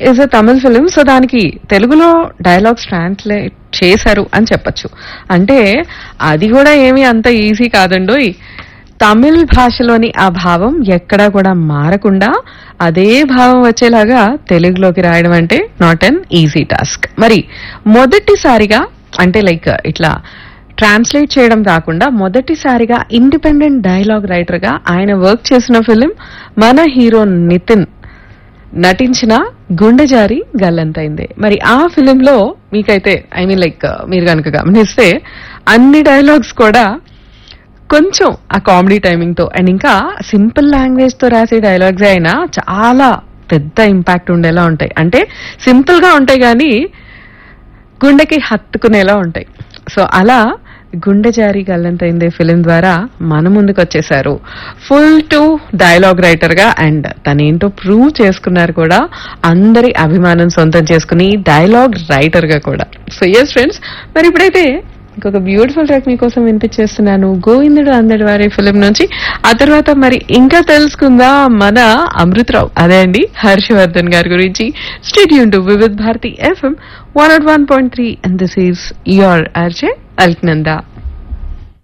is a Tamil film so దానికి తెలుగులో dialogues translate చేశారు అని చెప్పొచ్చు అంటే అది కూడా ఏమీ అంత ఈజీ కాదండోయ్ తమిళ్ భాషలోని ఆ భావం ఎక్కడా కూడా మారకుండా అదే భావం వచ్చేలాగా తెలుగులోకి రాయడం అంటే నాట్ అన్ ఈజీ టాస్క్ మరి మొదటిసారిగా అంటే లైక్ ఇట్లా ట్రాన్స్లేట్ చేయడం కాకుండా మొదటిసారిగా ఇండిపెండెంట్ డైలాగ్ రైటర్ గా ఆయన వర్క్ చేసిన ఫిలిం మన హీరో నితిన్ నటించిన గుండె జారి గల్లంతైంది మరి ఆ ఫిలింలో మీకైతే ఐ మీన్ లైక్ మీరు కనుక గమనిస్తే అన్ని డైలాగ్స్ కూడా కొంచెం ఆ కామెడీ టైమింగ్ తో అండ్ ఇంకా సింపుల్ లాంగ్వేజ్ తో రాసే డైలాగ్స్ అయినా చాలా పెద్ద ఇంపాక్ట్ ఉండేలా ఉంటాయి అంటే సింపుల్ గా ఉంటాయి కానీ గుండెకి హత్తుకునేలా ఉంటాయి సో అలా గుండె జారి గల్లంతైందే ఫిలిం ద్వారా మన ముందుకు వచ్చేసారు ఫుల్ టు డైలాగ్ రైటర్ గా అండ్ తనేంటో ప్రూవ్ చేసుకున్నారు కూడా అందరి అభిమానం సొంతం చేసుకుని డైలాగ్ రైటర్ గా కూడా సో ఎస్ ఫ్రెండ్స్ మరి ఇప్పుడైతే ఇంకొక బ్యూటిఫుల్ ట్రాక్ మీకోసం వినిపించేస్తున్నాను గోవిందుడు అందడి వారి ఫిలిం నుంచి ఆ తర్వాత మరి ఇంకా తెలుసుకుందా మన అమృతరావు అదే అండి హర్షవర్ధన్ గారి గురించి stay tuned to Vividh Bharati FM one not one point three and this is your RJ Alaknanda